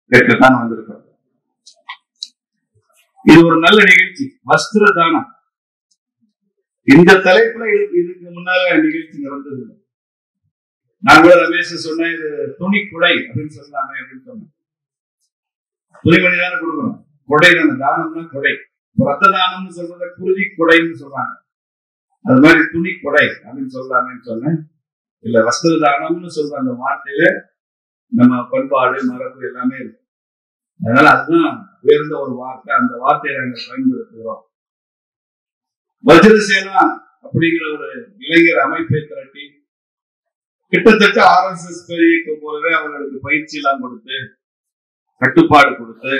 கேட்கத்தான் வந்திருக்கிறோம் இது ஒரு நல்ல நிகழ்ச்சி வஸ்திர தானம் இந்த தலைப்புல இது- இதுக்கு முன்னால நிகழ்ச்சி நடந்தது இல்லை. நான் கூட ரமேஷ் சொன்னேன் இது துணி குடை அப்படின்னு சொல்லலாமே அப்படின்னு சொன்னேன் துணிமணி தானே கொடுக்கணும் கொடை தானே தானம்னா கொடை ரத்த தானம்னு சொல்றத குருதி கொடைன்னு சொல்றாங்க அது மாதிரி துணி கொடை அப்படின்னு சொல்லலாமேன்னு சொன்னேன் இல்ல வஸ்திர தானம்னு சொல்ற அந்த வார்த்தையில நம்ம பண்பாடு மரபு எல்லாமே இருக்கு அதனால அதுதான் உயர்ந்த ஒரு வார்த்தை அந்த வார்த்தையை நாங்கள் பயன்படுத்துகிறோம் வஜ்ரசேனா அப்படிங்கிற ஒரு இளைஞர் அமைப்பை திரட்டி கிட்டத்தட்ட ஆர்எஸ்எஸ் பெரியக்கம் போலவே அவர்களுக்கு பயிற்சி எல்லாம் கொடுத்து கட்டுப்பாடு கொடுத்து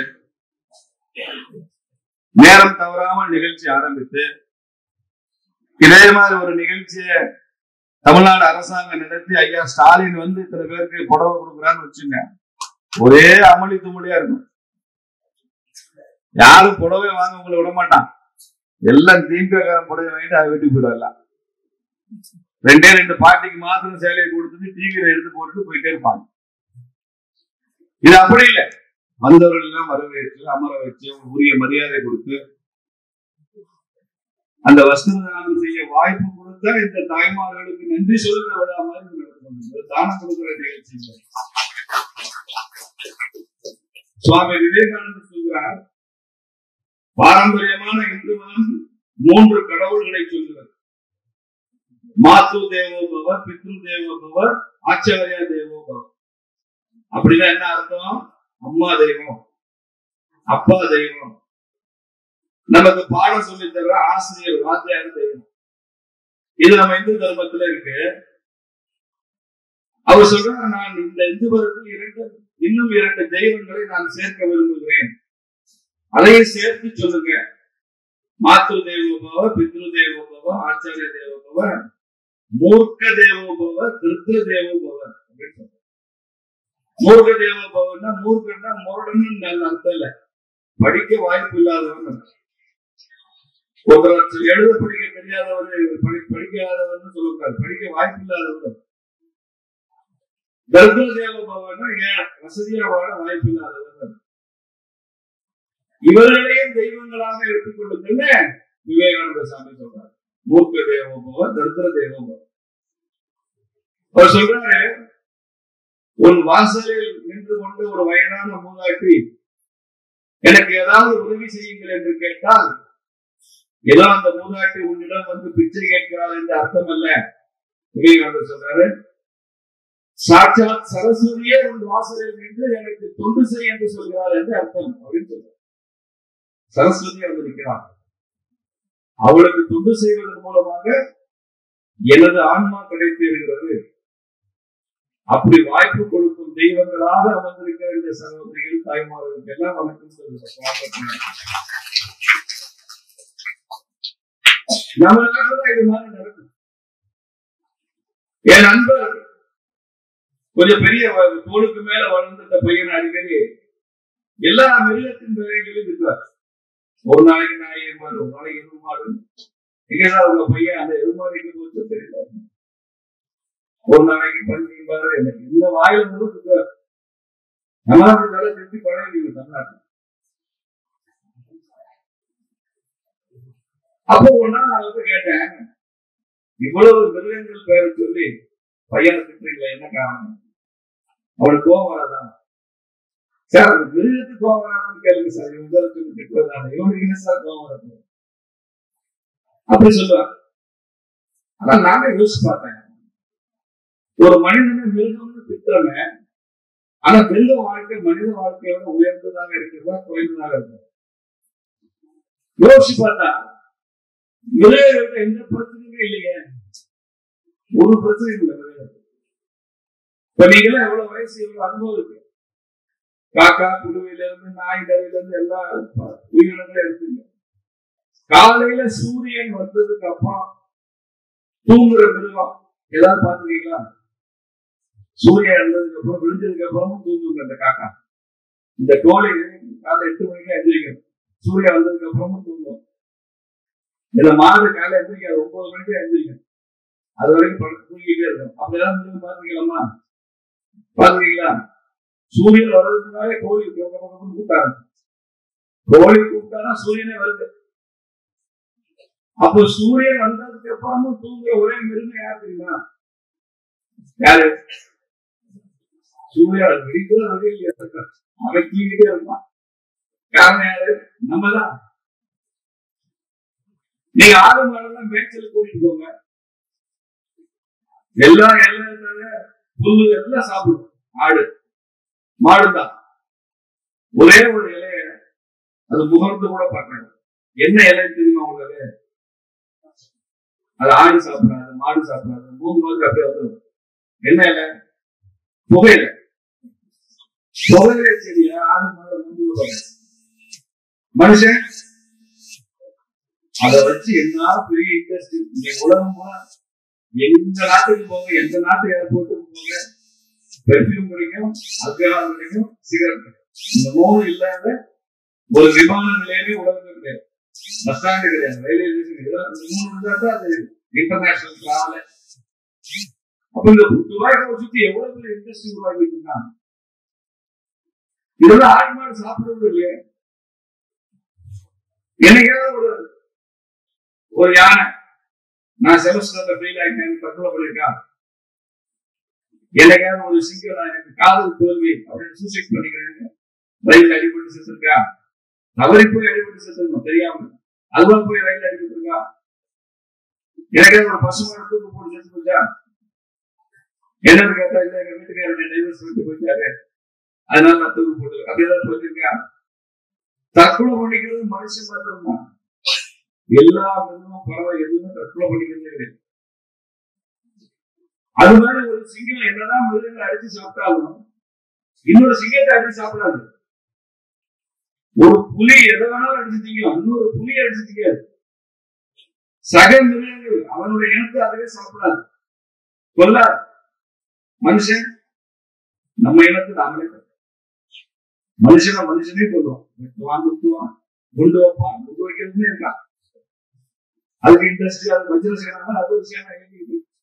நேரம் தவறாமல் நிகழ்ச்சி ஆரம்பித்து இதே மாதிரி ஒரு நிகழ்ச்சியை தமிழ்நாடு அரசாங்கம் நடத்தி ஐயா ஸ்டாலின் வந்து இத்தனை பேருக்கு புடவை கொடுக்குறான்னு வச்சுங்க ஒரே அமளி துமளியா இருக்கும் யாரும் புடவை வாங்க உங்களை விட மாட்டான் எல்லாம் திமுககாரன் புடவை வாங்கிட்டு அதை வீட்டுக்கு போயிடும் எல்லாம் ரெண்டே ரெண்டு பார்ட்டிக்கு மாத்திரம் சேலையை கொடுத்துட்டு டிவியில எடுத்து போட்டுட்டு போயிட்டே இருப்பாங்க இது அப்படி இல்லை வந்தவர்கள் எல்லாம் வரவேற்று அமர வச்சு உரிய மரியாதை கொடுத்து அந்த வஸ்திர தானம் செய்ய வாய்ப்பு கொடுத்த இந்த தாய்மார்களுக்கு நன்றி சொல்கிற விழா மாதிரி இது நடக்கும். இது தானம் கொடுக்கிற நிகழ்ச்சி இல்லை. சுவாமி விவேகானந்தர் சொல்கிறார் பாரம்பரியமான இந்து மதம் மூன்று கடவுள்களை சொல்கிறது மாத்து தேவோ பவ பித்ரு தேவோ பவ ஆச்சாரியா தேவோ பவ அப்படின்னா என்ன அர்த்தம் அம்மா தெய்வம் அப்பா தெய்வம் நமக்கு பாடம் சொல்லி தர்ற ஆசிரியர் வாத்தியார் தெய்வம் இது நம்ம இந்து தர்மத்துல இருக்கு அவர் சொல்றார் நான் இந்த இந்து மதத்தில் இரண்டு இன்னும் இரண்டு தெய்வங்களை நான் சேர்க்க விரும்புகிறேன் அதையும் சேர்த்து சொல்லுங்க மாத்ரு தேவோபவ பித்ரு தேவோபவ ஆச்சாரிய தேவோபவ மூர்க்க தேவோபவ திருத்த தேவோபவ அப்படின்னு சொல்றார். மூர்க்க தேவோபவன்னா மூர்க்கன்னா முரடன்னு நல்ல அர்த்தம் இல்ல படிக்க வாய்ப்பு இல்லாதவன் அர்த்தம். ஒருத்தர் எழுத படிக்க தெரியாதவர் இவர் படி படிக்காதவர்னு சொல்லக்கூடாது படிக்க வாய்ப்பு இல்லாதவர் தர்ம தேவோபவன்னா ஏன் வசதியா வாழ வாய்ப்பு இல்லாதவர் இவர்களையும் தெய்வங்களாக எடுத்துக்கொள்ளுங்கள்னு விவேகானந்த சாமி சொல்றாரு மூர்க்க தேவோபவ தர்திர தேவோபவ அவர் சொல்றாரு உன் வாசலில் நின்று கொண்டு ஒரு வயதான மூதாட்டி எனக்கு ஏதாவது உதவி செய்யுங்கள் என்று கேட்டால் ஏதோ அந்த மூதாட்டி உன்னிடம் வந்து பிச்சை கேட்கிறாள் என்று அர்த்தம் அல்ல விவேகானந்தர் சொல்றாரு சாட்சாத் சரஸ்வதியே உன் வாசலில் நின்று எனக்கு தொண்டு செய் என்று சொல்கிறாள் என்று அர்த்தம் அப்படின்னு சொல்றாரு சரஸ்வதி வந்திருக்கிறார் அவளுக்கு தொண்டு செய்வதன் மூலமாக எனது ஆன்மா கிடைத்து இருக்கிறது அப்படி வாய்ப்பு கொடுக்கும் தெய்வங்களாக அமர்ந்திருக்கிற இந்த சகோதரிகள் தாய்மார்களுக்கு எல்லாம் வணக்கம் சொல்லுங்க நம்ம நாட்டுல இது மாதிரி நடக்கும் என் நண்பர் கொஞ்சம் பெரிய வ- தோளுக்கு மேல வளர்ந்துட்ட பையன் அடிக்கடி எல்லா மிருகத்தின் பெயர்களையும் திட்டுவார் ஒரு நாளைக்கு நாய் எருமாடு ஒரு நாளைக்கு எருமாடு எங்கதான் உங்க பையன் அந்த எருமாடு எங்க போச்சு தெரியல ஒரு நாளைக்கு பன்றி பாரு எனக்கு இந்த வாயில வந்து திட்டுவார் நம்ம அப்படி வேலை திட்டி பழகிங்க தமிழ்நாட்டில் அப்போ ஒரு நாள் நான் வந்து கேட்டேன் இவ்வளவு மிருகங்கள் பேரை சொல்லி பையனை திட்டுறீங்களா என்ன காரணம் அவனுக்கு கோவம் வராதான் சார் அந்த மிருகத்துக்கு கோவம் வராதுன்னு கேளுங்க சார் இவன் தான் சொல்லி திட்டுறதான இவனுக்கு என்ன சார் கோவம் வரது அப்படி சொல்லுவாங்க ஆனா நானே யோசிச்சு பார்த்தேன் ஒரு மனிதனை மிருகம்னு திட்டுறமே ஆனா மிருக வாழ்க்கை மனித வாழ்க்கையோட உயர்ந்ததாக இருக்கிறதா குறைந்ததாக இருக்கிறதா யோசிச்சு பார்த்தா மிருகங்களுக்கு எந்த பிரச்சனையுமே இல்லையே ஒரு பிரச்சனையும் இல்லை மிருகங்களுக்கு இப்ப நீங்களாம் எவ்வளவு வயசு எவ்வளவு அனுபவம் இருக்கு காக்கா குழுவில இருந்து நாய் கரையில இருந்து எல்லா உயிரினங்களும் எடுத்துங்க காலையில சூரியன் வந்ததுக்கு அப்புறம் தூங்குற மிருகம் ஏதாவது பாத்துருக்கீங்களா சூரியன் எழுந்ததுக்கு அப்புறம் விழுந்ததுக்கு அப்புறமும் தூங்குங்க அந்த காக்கா இந்த கோழி காலை எட்டு மணிக்கு எந்திரிக்கும் சூரியன் வந்ததுக்கு அப்புறமும் தூங்கும் இந்த மாடு காலை எந்திரிக்காது ஒன்பது மணிக்கு எந்திரிக்கும் அது வரைக்கும் படுத்து தூங்கிட்டே இருக்கும் அப்படிதான் மிருகம் பாத்துக்கலாமா பாத்துக்கீங்களா சூரியன் வர்றதுக்கு முன்னாலே கோழி கூப்பிட்டாரு கோழி கூப்பிட்டாதான் சூரியனே வருது அப்போ சூரியன் வந்ததுக்கு அப்புறமும் தூங்குற ஒரே மிருகம் யார் தெரியுமா யாரு சூரியன் வெடிக்கிற வகையில் இருக்கான் அவன் தூங்கிட்டே இருப்பான் காரணம் யாரு நம்ம தான் நீங்க ஆடு மாடெல்லாம் மேய்ச்சல் கூட்டிட்டு போங்க எல்லாம் எல்லாம் புல்லு எல்லாம் சாப்பிடும் ஆடு மாடுதான் ஒரே ஒரு இலைய அது முகர்ந்து கூட பார்க்கணும் என்ன இலை தெரியுமா உங்களுக்கு அது ஆடு சாப்பிடாது மாடு சாப்பிடாது மூணு நாளுக்கு அப்படியே வந்துடும் என்ன இலை புகையில புகையில செடியா ஆடு மாடு மூணு விடுவாங்க. மனுஷன் அதை வச்சு என்ன பெரிய இண்டஸ்ட்ரி நீங்க உலகம் போனா எந்த நாட்டுக்கு போங்க எந்த நாட்டு ஏர்போர்ட்டுக்கு போங்க பெர்ஃபியூம் கிடைக்கும் அல்கஹால் கிடைக்கும் சிகரெட் இந்த மூணு இல்லாத ஒரு விமான நிலையமே உலகத்துல கிடையாது பஸ் ஸ்டாண்டு கிடையாது ரயில்வே ஸ்டேஷன் இதெல்லாம் இந்த மூணு இருந்தா தான் அது இன்டர்நேஷனல் டிராவல் அப்ப இந்த துபாய்க்கு சுத்தி எவ்வளவு பெரிய இண்டஸ்ட்ரி உருவாக்கிட்டு இருக்காங்க இதெல்லாம் ஆடு மாடு சாப்பிடுறது இல்லையா என்னைக்காவது ஒரு ஒரு யானை நான் செமஸ்டர்ல ஃபெயில் ஆகிட்டேன் தற்கொலை பண்ணிருக்கான் என்னைக்காவது ஒரு சிங்கம் நான் எனக்கு காதல் தோல்வி அப்படின்னு சூசைட் பண்ணிக்கிறேன் ரயில் அடிபட்டு செத்துருக்கா தவறி போய் அடிபட்டு செத்துருக்கோம் தெரியாம அதுவா போய் ரயில் அடிபட்டு இருக்கா எனக்காவது ஒரு பசுமாடு தூக்கு போட்டு செத்து போச்சா என்னன்னு கேட்டா இல்ல எங்க வீட்டுக்காரர் டைவர்ஸ் பண்ணிட்டு போயிட்டாரு அதனால நான் தூக்கு போட்டு அப்படி ஏதாவது போயிருக்கா தற்கொலை பண்ணிக்கிறது மனுஷன் மாத்திரம் தான் எல்லா மிருகமும் பறவை எதுவுமே தற்கொலை பண்ணிக்கிறதே கிடையாது அது மாதிரி ஒரு சிங்கம் என்னதான் மிருகங்களை அடிச்சு சாப்பிட்டாலும் இன்னொரு சிங்கத்தை அடிச்சு சாப்பிடாது ஒரு புலி எதை வேணாலும் அடிச்சு திங்கும் இன்னொரு புலி அடிச்சு திங்காது சக மிருகங்கள் அவனுடைய இனத்தை அதுவே சாப்பிடாது கொல்லாது மனுஷன் நம்ம இனத்தை நாமளே கொல்றோம். மனுஷனை மனுஷனே கொள்ளுவோம் வெட்டுவான் குத்துவான் குண்டு வைப்பான் குண்டு வைக்கிறதுன்னு இருக்கான் அதுக்கு இண்டஸ்ட்ரி அது வஜ்ர சேனா அது ஒரு சேனா இயங்கிட்டு இருக்கு.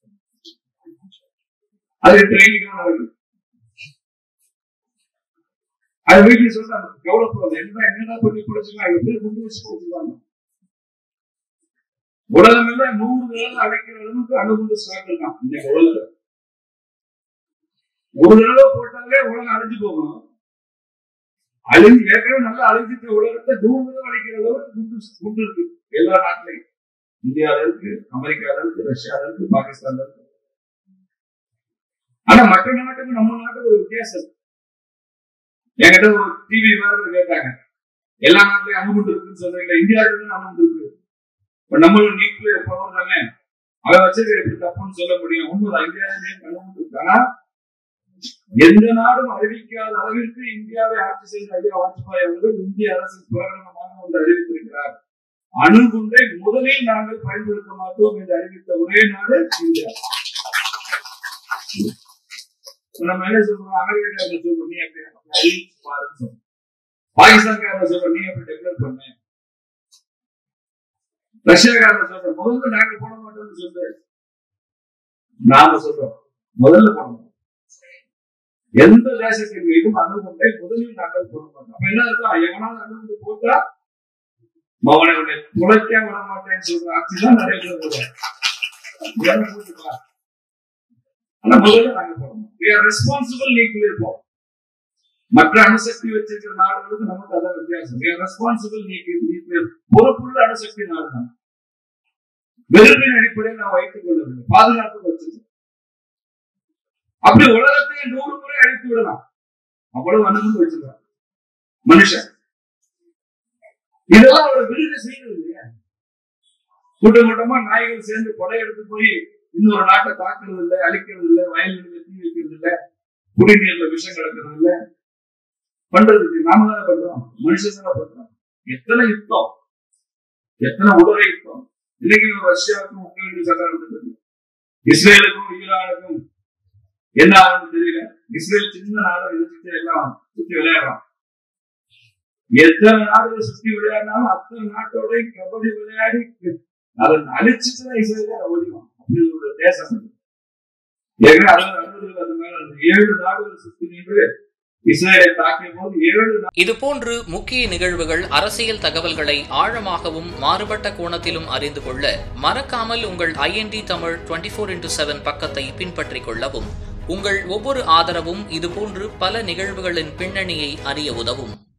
அது ட்ரைனிங் நடக்குது அது வீட்டுல சொல்றாங்க கவலைப்படாது என்ன என்னடா பண்ணி பிடிச்சிக்கலாம் எப்படி குண்டு வச்சு பிடிச்சிருவாங்க உலகம் எல்லாம் நூறு தடவை அழைக்கிற அளவுக்கு அணுகுண்டு ஸ்டாக் இருக்கான் இன்னைக்கு உலகத்துல ஒரு தடவை போட்டாலே உலகம் அழிஞ்சு போகும் அழிஞ்சு ஏற்கனவே நல்லா அழிஞ்சிட்ட உலகத்தை நூறு தடவை அழைக்கிற அளவுக்கு குண்டு குண்டு இருக்கு எல்லா நாட்டிலையும் இந்தியால இருக்கு அமெரிக்கால இருக்கு ரஷ்யால இருக்கு பாகிஸ்தான்ல இருக்கு ஆனா மற்ற நாட்டுக்கு நம்ம நாட்டுக்கு ஒரு வித்தியாசம் இருக்கு என்கிட்ட ஒரு டிவி வேற கேட்டாங்க எல்லா நாட்டிலையும் அணுகுண்டு இருக்குன்னு சொல்றீங்க இந்தியாவில அணுகுண்டு இருக்கு இப்ப நம்மளும் நியூக்ளியர் பவர் தானே அதை வச்சு எப்படி தப்புன்னு சொல்ல முடியும் உண்மைதான் இந்தியாவிலேயும் அணுகுண்டு இருக்கு ஆனா எந்த நாடும் அறிவிக்காத அளவிற்கு இந்தியாவை ஆட்சி செய்த ஐயா வாஜ்பாய் அவர்கள் இந்திய அரசின் பிரகடனமாக ஒன்று அறிவித்திருக்கிறார் அணுகுண்டை முதலில் நாங்கள் பயன்படுத்த மாட்டோம் என்று அறிவித்த ஒரே நாடு இந்தியா இப்ப நம்ம என்ன சொல்றோம் அமெரிக்காக்காரங்க சொல்றோம் நீ எப்படி அறிவிச்சு பாருன்னு சொல்றோம் பாகிஸ்தான்காரங்க சொல்றோம் நீ எப்படி டெக்ளேர் பண்ண ரஷ்யாக்காரங்க சொல்றோம் முதல்ல நாங்க போட மாட்டோம்னு சொல்லு நாம சொல்றோம் முதல்ல போடணும் எந்த தேசத்தின் மீதும் அணுகுண்டை முதலில் நாங்கள் போட மாட்டோம் அப்ப என்ன அர்த்தம் எவனாவது அணுகுண்டு போட்டா அவனை உன்னை துளைக்க விட மாட்டேன்னு சொல்ற ஆட்சி தான் நிறைய பேர் போடுறாங்க. இதெல்லாம் போட்டுக்கலாம். ஆனா முதல்ல நாங்க போடணும் we are responsible nuclear power மற்ற அணுசக்தி வச்சிருக்கிற நாடுகளுக்கு நமக்கு அதான் வித்தியாசம் we are responsible nuclear nuclear பொறுப்புள்ள அணுசக்தி நாடு தான் வெறுப்பின் அடிப்படையில் நான் வைத்துக் கொள்ளவில்லை பாதுகாப்பு வச்சிருக்கோம் அப்படி உலகத்தையே நூறு முறை அழித்து விடலாம் அவ்வளவு அணுகுண்டு வச்சிருக்கான் மனுஷன் இதெல்லாம் ஒரு விருது செய்யறது இல்லையா கூட்டம் கூட்டமா நாய்கள் சேர்ந்து கொடையெடுத்து போய் இன்னொரு நாட்டை தாக்குறது இல்ல அழிக்கிறது இல்ல வயல்களில் தீ வைக்கிறது இல்ல குடிநீர்ல விஷம் கிடக்கிறது இல்ல பண்றது இல்ல. நாம தானே பண்றோம் மனுஷன் தானே பண்றோம் எத்தனை யுத்தம் எத்தனை உலக யுத்தம் இன்னைக்கு நம்ம ரஷ்யாவுக்கும் உக்ரைனுக்கும் சண்டை நடந்துட்டு இருக்கு இஸ்ரேலுக்கும் ஈரானுக்கும் என்ன ஆகுதுன்னு தெரியல இஸ்ரேல் சின்ன நாடை எதிர்த்து எல்லாம் சுத்தி விளையாடுறான் எத்தனை நாடுகள் சுத்தி விளையாடினாலும் அத்தனை நாட்டோட கபடி விளையாடி அதை அழிச்சுட்டு தான் இஸ்ரேல ஓடிவான் அப்படி ஒரு தேசம் அது. ஏற்கனவே அறுபது அறுபதுல அது மேல அந்த ஏழு நாடுகள் சுத்தி நின்று இஸ்ரேலை தாக்கிய போது ஏழு இதுபோன்று முக்கிய நிகழ்வுகள் அரசியல் தகவல்களை ஆழமாகவும் மாறுபட்ட கோணத்திலும் அறிந்து கொள்ள மறக்காமல் உங்கள் IND Tamil twenty four into seven பக்கத்தை பின்பற்றிக் கொள்ளவும் உங்கள் ஒவ்வொரு ஆதரவும் இதுபோன்று பல நிகழ்வுகளின் பின்னணியை அறிய உதவும்